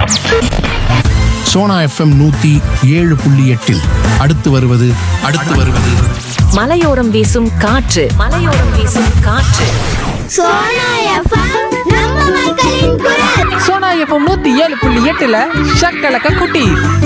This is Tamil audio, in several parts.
சோனா எஃப்எம் நூத்தி ஏழு புள்ளி எட்டில் அடுத்து வருவது அடுத்து வருவது மலையோரம் வீசும் காற்று மலையோரம் வீசும் காற்று சோனா எஃப்எம் நம்ம மக்களின் குரல் சோனா எஃப்எம் நூத்தி ஏழு புள்ளி எட்டுல ஷக்கலக்க குட்டி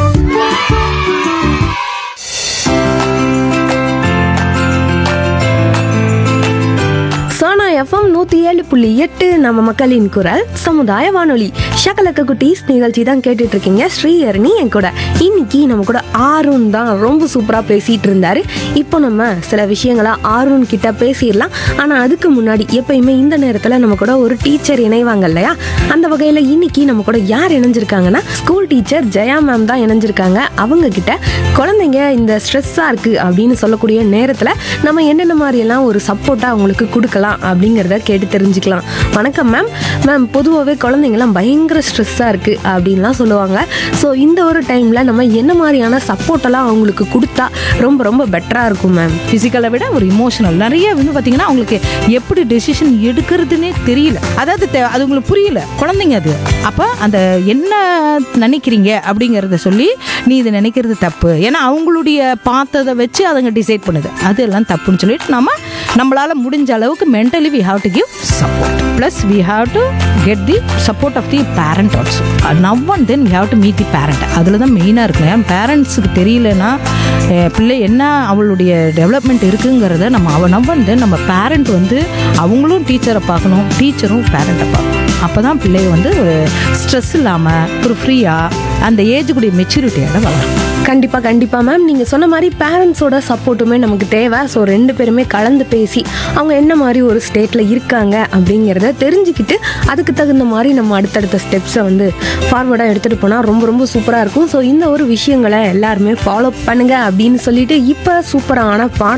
சோனா எஃப்எம் நூற்றி ஏழு புள்ளி எட்டு நம்ம மக்களின் குரல் சமுதாய வானொலி ஷகலக்க குட்டீஸ் நிகழ்ச்சி தான் கேட்டுட்டு இருக்கீங்க ஸ்ரீஹரணி என் கூட இன்னைக்கு நம்ம கூட ஆருண் தான் ரொம்ப சூப்பராக பேசிட்டு இருந்தாரு இப்போ நம்ம சில விஷயங்களா ஆருண் கிட்ட பேசிடலாம் ஆனால் அதுக்கு முன்னாடி எப்பயுமே இந்த நேரத்தில் நம்ம கூட ஒரு டீச்சர் இணைவாங்க இல்லையா அந்த வகையில் இன்னைக்கு நம்ம கூட யார் இணைஞ்சிருக்காங்கன்னா ஸ்கூல் டீச்சர் ஜெயா மேம் தான் இணைஞ்சிருக்காங்க அவங்க கிட்ட குழந்தைங்க இந்த ஸ்ட்ரெஸ்ஸாக இருக்குது அப்படின்னு சொல்லக்கூடிய நேரத்தில் நம்ம என்னென்ன மாதிரியெல்லாம் ஒரு சப்போர்ட்டாக அவங்களுக்கு கொடுக்கலாம் அப்படிங்கிறத கேட்டு தெரிஞ்சுக்கலாம் வணக்கம் மேம் மேம் பொதுவாகவே குழந்தைங்கலாம் பயங்கர ஸ்ட்ரெஸ்ஸாக இருக்குது அப்படின்லாம் சொல்லுவாங்க ஸோ இந்த ஒரு டைமில் நம்ம என்ன மாதிரியான சப்போர்ட்டெல்லாம் அவங்களுக்கு கொடுத்தா ரொம்ப ரொம்ப பெட்டராக இருக்கும் மேம் ஃபிசிக்கலை விட ஒரு இமோஷனல் நிறைய வந்து பார்த்தீங்கன்னா அவங்களுக்கு எப்படி டெசிஷன் எடுக்கிறதுனே தெரியல அதாவது தெ- அது உங்களுக்கு புரியல குழந்தைங்க அது அப்போ அந்த என்ன நினைக்கிறீங்க அப்படிங்கிறத சொல்லி நீ இது நினைக்கிறது தப்பு ஏன்னா அவங்களுடைய பார்த்ததை வச்சு அதுங்க டிசைட் பண்ணுது அதெல்லாம் தப்புன்னு சொல்லிட்டு நம்ம நம்மளால முடிஞ்ச அளவுக்கு mentally we have to give support plus we have to get the support of the parent also now and then we have to meet the parent அதில் தான் மெயினாக இருக்கு ஏன் பேரண்ட்ஸுக்கு தெரியலனா அஹ், பிள்ளை என்ன அவளுடைய டெவலப்மெண்ட் இருக்குங்கிறத நம்ம அவ நவ் அண்ட் தென் நம்ம பேரண்ட் வந்து அவங்களும் டீச்சரை பார்க்கணும் டீச்சரும் பேரண்ட்டை பார்க்கணும் அப்போ தான் பிள்ளைய வந்து ஒரு ஸ்ட்ரெஸ் இல்லாமல் ஒரு ஃப்ரீயாக அந்த ஏஜுக்குடைய மெச்சூரிட்டியோட வளரும் கண்டிப்பாக கண்டிப்பாக மேம் நீங்கள் சொன்ன மாதிரி பேரண்ட்ஸோட சப்போர்ட்டுமே நமக்கு தேவை ஸோ ரெண்டு பேருமே கலந்து பேசி அவங்க என்ன மாதிரி ஒரு ஸ்டேட்டில் இருக்காங்க அப்படிங்கிறத தெரிஞ்சுக்கிட்டு அதுக்கு தகுந்த மாதிரி நம்ம அடுத்தடுத்த ஸ்டெப்ஸை வந்து ஃபார்வர்டாக எடுத்துகிட்டு போனால் ரொம்ப ரொம்ப சூப்பராக இருக்கும் ஸோ இந்த ஒரு விஷயங்களை எல்லாருமே ஃபாலோ பண்ணுங்க அப்படின்னு சொல்லிட்டு இப்போ சூப்பரான பாட்டு